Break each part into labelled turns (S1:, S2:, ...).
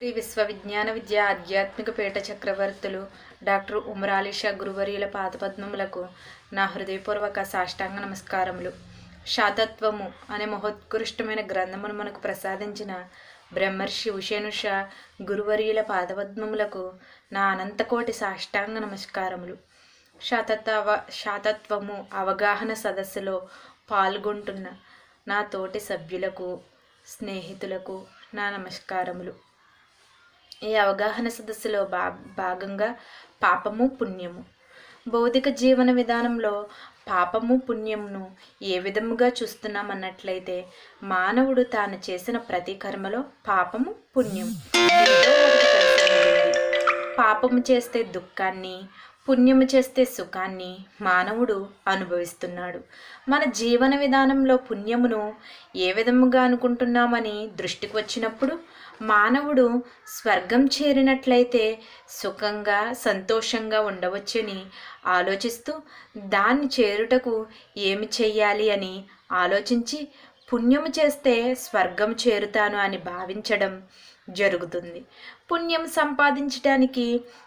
S1: శ్రీ విశ్వవిజ్ఞాన విద్య ఆధ్యాత్మిక పీఠ చక్రవర్తులు డాక్టర్ ఉమరాలిషా గురువర్యుల పాదపద్మములకు నా హృదయపూర్వక సాష్టాంగ నమస్కారములు శాతత్వము అనే మహోత్కృష్టమైన గ్రంథమును మనకు ప్రసాదించిన బ్రహ్మర్షి ఉషేనుష గురువర్యుల పాదపద్మములకు నా అనంతకోటి సాష్టాంగ నమస్కారములు శాతత్వ శాతత్వము అవగాహన సదస్సులో పాల్గొంటున్న నా తోటి సభ్యులకు స్నేహితులకు నా నమస్కారములు ఈ అవగాహన సదస్సులో భా భాగంగా పాపము పుణ్యము భౌతిక జీవన విధానంలో పాపము పుణ్యమును ఏ విధముగా చూస్తున్నామన్నట్లయితే మానవుడు తాను చేసిన ప్రతి కర్మలో పాపము పుణ్యం ఏదో ఒకటి కలిసి ఉంటుంది. పాపము చేస్తే దుఃఖాన్ని పుణ్యము చేస్తే సుఖాన్ని మానవుడు అనుభవిస్తున్నాడు మన జీవన విధానంలో పుణ్యమును ఏ విధముగా అనుకుంటున్నామని దృష్టికి వచ్చినప్పుడు మానవుడు స్వర్గం చేరినట్లయితే సుఖంగా సంతోషంగా ఉండవచ్చని ఆలోచిస్తూ దాన్ని చేరుటకు ఏమి చెయ్యాలి అని ఆలోచించి పుణ్యము చేస్తే స్వర్గం చేరుతాను అని భావించడం జరుగుతుంది పుణ్యం సంపాదించడానికి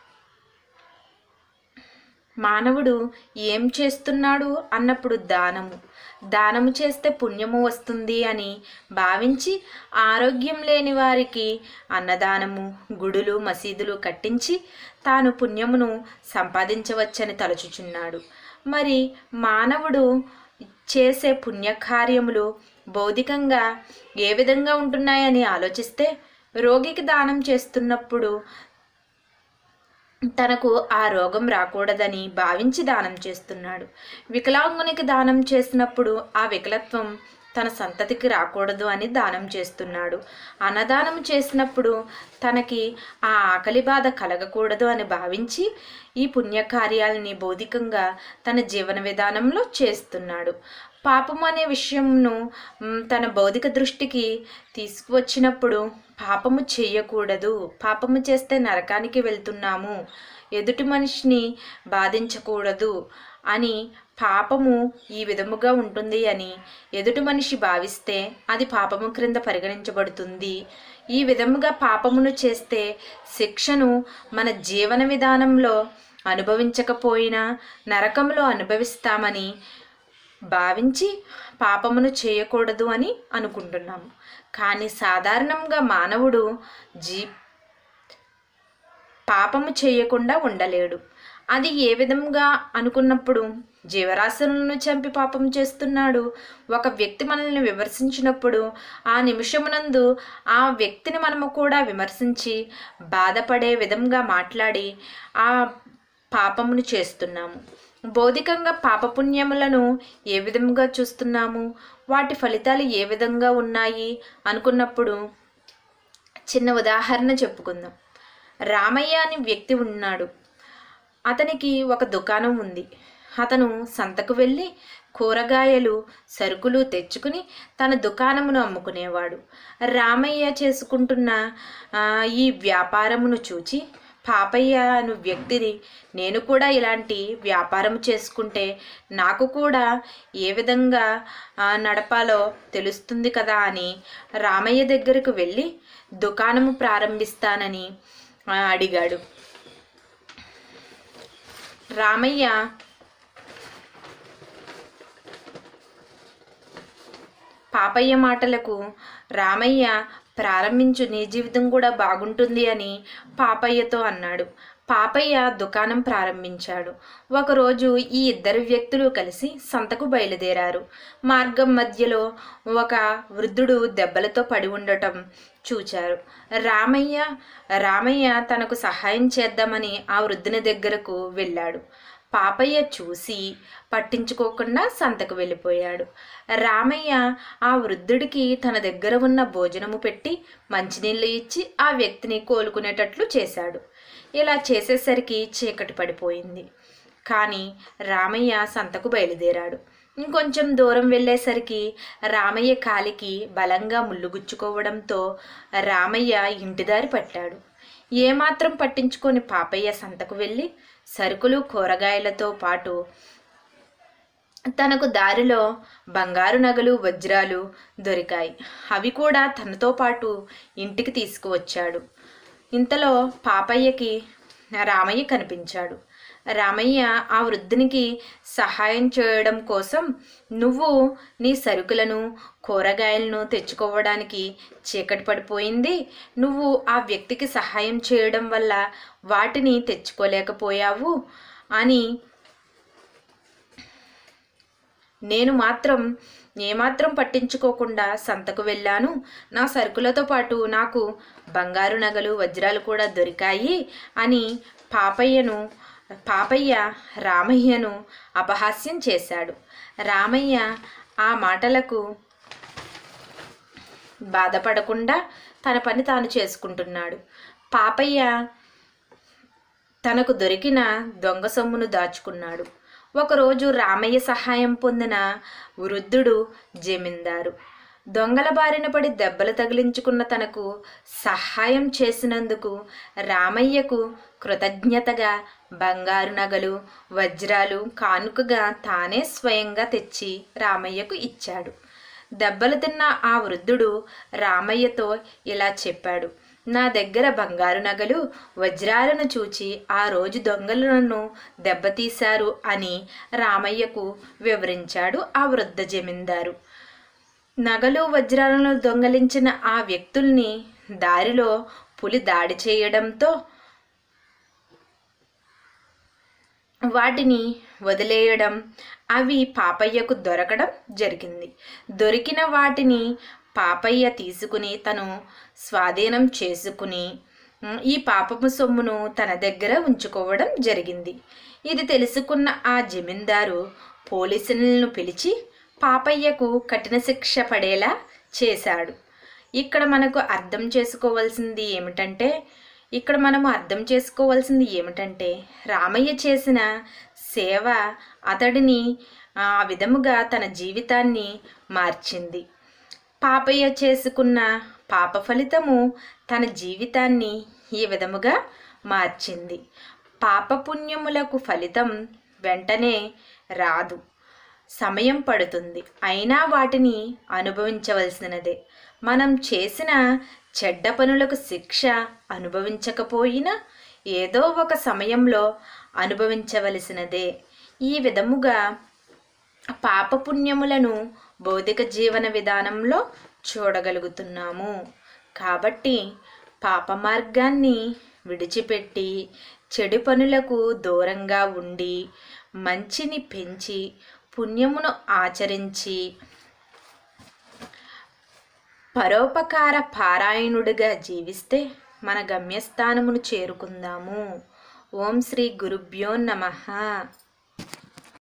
S1: మానవుడు ఏం చేస్తున్నాడు అన్నప్పుడు దానము దానము చేస్తే పుణ్యము వస్తుంది అని భావించి ఆరోగ్యం లేని వారికి అన్నదానము గుడులు మసీదులు కట్టించి తాను పుణ్యమును సంపాదించవచ్చని తలచుచున్నాడు మరి మానవుడు చేసే పుణ్యకార్యములు భౌతికంగా ఏ విధంగా ఉంటున్నాయని ఆలోచిస్తే రోగికి దానం చేస్తున్నప్పుడు తనకు ఆ రోగం రాకూడదని భావించి దానం చేస్తున్నాడు వికలాంగునికి దానం చేసినప్పుడు ఆ వికలత్వం తన సంతతికి రాకూడదు అని దానం చేస్తున్నాడు అన్నదానం చేసినప్పుడు తనకి ఆ ఆకలి బాధ కలగకూడదు అని భావించి ఈ పుణ్యకార్యాలని భౌతికంగా తన జీవన విధానంలో చేస్తున్నాడు పాపం అనే విషయంను మ్, తన భౌతిక దృష్టికి తీసుకువచ్చినప్పుడు పాపము చేయకూడదు పాపము చేస్తే నరకానికి వెళ్తున్నాము ఎదుటి మనిషిని బాధించకూడదు అని పాపము ఈ విధముగా ఉంటుంది అని ఎదుటి మనిషి భావిస్తే అది పాపము క్రింద పరిగణించబడుతుంది ఈ విధముగా పాపమును చేస్తే శిక్షను మన జీవన విధానంలో అనుభవించకపోయినా నరకంలో అనుభవిస్తామని భావించి పాపమును చేయకూడదు అని అనుకుంటున్నాము కానీ సాధారణంగా మానవుడు జీ పాపము చేయకుండా ఉండలేడు అది ఏ విధంగా అనుకున్నప్పుడు జీవరాశులను చంపి పాపం చేస్తున్నాడు ఒక వ్యక్తి మనల్ని విమర్శించినప్పుడు ఆ నిమిషమునందు ఆ వ్యక్తిని మనము కూడా విమర్శించి బాధపడే విధంగా మాట్లాడి ఆ పాపమును చేస్తున్నాము భౌతికంగా పాపపుణ్యములను ఏ విధంగా చూస్తున్నాము వాటి ఫలితాలు ఏ విధంగా ఉన్నాయి అనుకున్నప్పుడు చిన్న ఉదాహరణ చెప్పుకుందాం రామయ్య అని వ్యక్తి ఉన్నాడు అతనికి ఒక దుకాణం ఉంది అతను సంతకు వెళ్ళి కూరగాయలు సరుకులు తెచ్చుకుని తన దుకాణమును అమ్ముకునేవాడు రామయ్య చేసుకుంటున్న ఆ, ఈ వ్యాపారమును చూచి పాపయ్య అను వ్యక్తిని నేను కూడా ఇలాంటి వ్యాపారం చేసుకుంటే నాకు కూడా ఏ విధంగా ఆ, నడపాలో తెలుస్తుంది కదా అని రామయ్య దగ్గరకు వెళ్ళి దుకాణము ప్రారంభిస్తానని ఆ, అడిగాడు రామయ్య పాపయ్య మాటలకు రామయ్య ప్రారంభించు నీ జీవితం కూడా బాగుంటుంది అని పాపయ్యతో అన్నాడు పాపయ్య దుకాణం ప్రారంభించాడు ఒకరోజు ఈ ఇద్దరు వ్యక్తులు కలిసి సంతకు బయలుదేరారు మార్గం మధ్యలో ఒక వృద్ధుడు దెబ్బలతో పడి ఉండటం చూచారు రామయ్య రామయ్య తనకు సహాయం చేద్దామని ఆ వృద్ధుని దగ్గరకు వెళ్ళాడు పాపయ్య చూసి పట్టించుకోకుండా సంతకు వెళ్ళిపోయాడు రామయ్య ఆ వృద్ధుడికి తన దగ్గర ఉన్న భోజనము పెట్టి మంచినీళ్ళు ఇచ్చి ఆ వ్యక్తిని కోలుకునేటట్లు చేశాడు ఇలా చేసేసరికి చీకటి పడిపోయింది కానీ రామయ్య సంతకు బయలుదేరాడు ఇంకొంచెం దూరం వెళ్ళేసరికి రామయ్య కాలికి బలంగా ముళ్ళుగుచ్చుకోవడంతో రామయ్య ఇంటిదారి పట్టాడు ఏమాత్రం పట్టించుకొని పాపయ్య సంతకు వెళ్ళి సరుకులు కూరగాయలతో పాటు తనకు దారిలో బంగారు నగలు వజ్రాలు దొరికాయి అవి కూడా తనతో పాటు ఇంటికి తీసుకువచ్చాడు ఇంతలో పాపయ్యకి రామయ్య కనిపించాడు రామయ్య ఆ వృద్ధునికి సహాయం చేయడం కోసం నువ్వు నీ సరుకులను కూరగాయలను తెచ్చుకోవడానికి చీకటి పడిపోయింది నువ్వు ఆ వ్యక్తికి సహాయం చేయడం వల్ల వాటిని తెచ్చుకోలేకపోయావు అని నేను మాత్రం ఏమాత్రం పట్టించుకోకుండా సంతకు వెళ్ళాను నా సరుకులతో పాటు నాకు బంగారు నగలు వజ్రాలు కూడా దొరికాయి అని పాపయ్యను పాపయ్య రామయ్యను అపహాస్యం చేశాడు రామయ్య ఆ మాటలకు బాధపడకుండా తన పని తాను చేసుకుంటున్నాడు పాపయ్య తనకు దొరికిన దొంగ సొమ్మును దాచుకున్నాడు ఒకరోజు రామయ్య సహాయం పొందిన వృద్ధుడు జమీందారు దొంగల బారిన పడి దెబ్బలు తగిలించుకున్న తనకు సహాయం చేసినందుకు రామయ్యకు కృతజ్ఞతగా బంగారు నగలు వజ్రాలు కానుకగా తానే స్వయంగా తెచ్చి రామయ్యకు ఇచ్చాడు దెబ్బలు తిన్న ఆ వృద్ధుడు రామయ్యతో ఇలా చెప్పాడు నా దగ్గర బంగారు నగలు వజ్రాలను చూచి ఆ రోజు దొంగలు నన్ను దెబ్బతీశారు అని రామయ్యకు వివరించాడు ఆ వృద్ధ జమీందారు నగలు వజ్రాలను దొంగలించిన ఆ వ్యక్తుల్ని దారిలో పులి దాడి చేయడంతో వాటిని వదిలేయడం అవి పాపయ్యకు దొరకడం జరిగింది దొరికిన వాటిని పాపయ్య తీసుకుని తను స్వాధీనం చేసుకుని ఉమ్, ఈ పాపము సొమ్మును తన దగ్గర ఉంచుకోవడం జరిగింది ఇది తెలుసుకున్న ఆ జమీందారు పోలీసులను పిలిచి పాపయ్యకు కఠిన శిక్ష పడేలా చేశాడు ఇక్కడ మనకు అర్థం చేసుకోవాల్సింది ఏమిటంటే ఇక్కడ మనము అర్థం చేసుకోవాల్సింది ఏమిటంటే రామయ్య చేసిన సేవ అతడిని ఆ విధముగా తన జీవితాన్ని మార్చింది పాపయ్య చేసుకున్న పాప ఫలితము తన జీవితాన్ని ఈ విధముగా మార్చింది పాపపుణ్యములకు ఫలితం వెంటనే రాదు సమయం పడుతుంది అయినా వాటిని అనుభవించవలసినదే మనం చేసిన చెడ్డ పనులకు శిక్ష అనుభవించకపోయినా ఏదో ఒక సమయంలో అనుభవించవలసినదే ఈ విధముగా పాపపుణ్యములను భౌతిక జీవన విధానంలో చూడగలుగుతున్నాము కాబట్టి పాప మార్గాన్ని విడిచిపెట్టి చెడు పనులకు దూరంగా ఉండి మంచిని పెంచి పుణ్యమును ఆచరించి పరోపకార పారాయణుడిగా జీవిస్తే మన గమ్యస్థానమును చేరుకుందాము ఓం శ్రీ గురుభ్యో నమః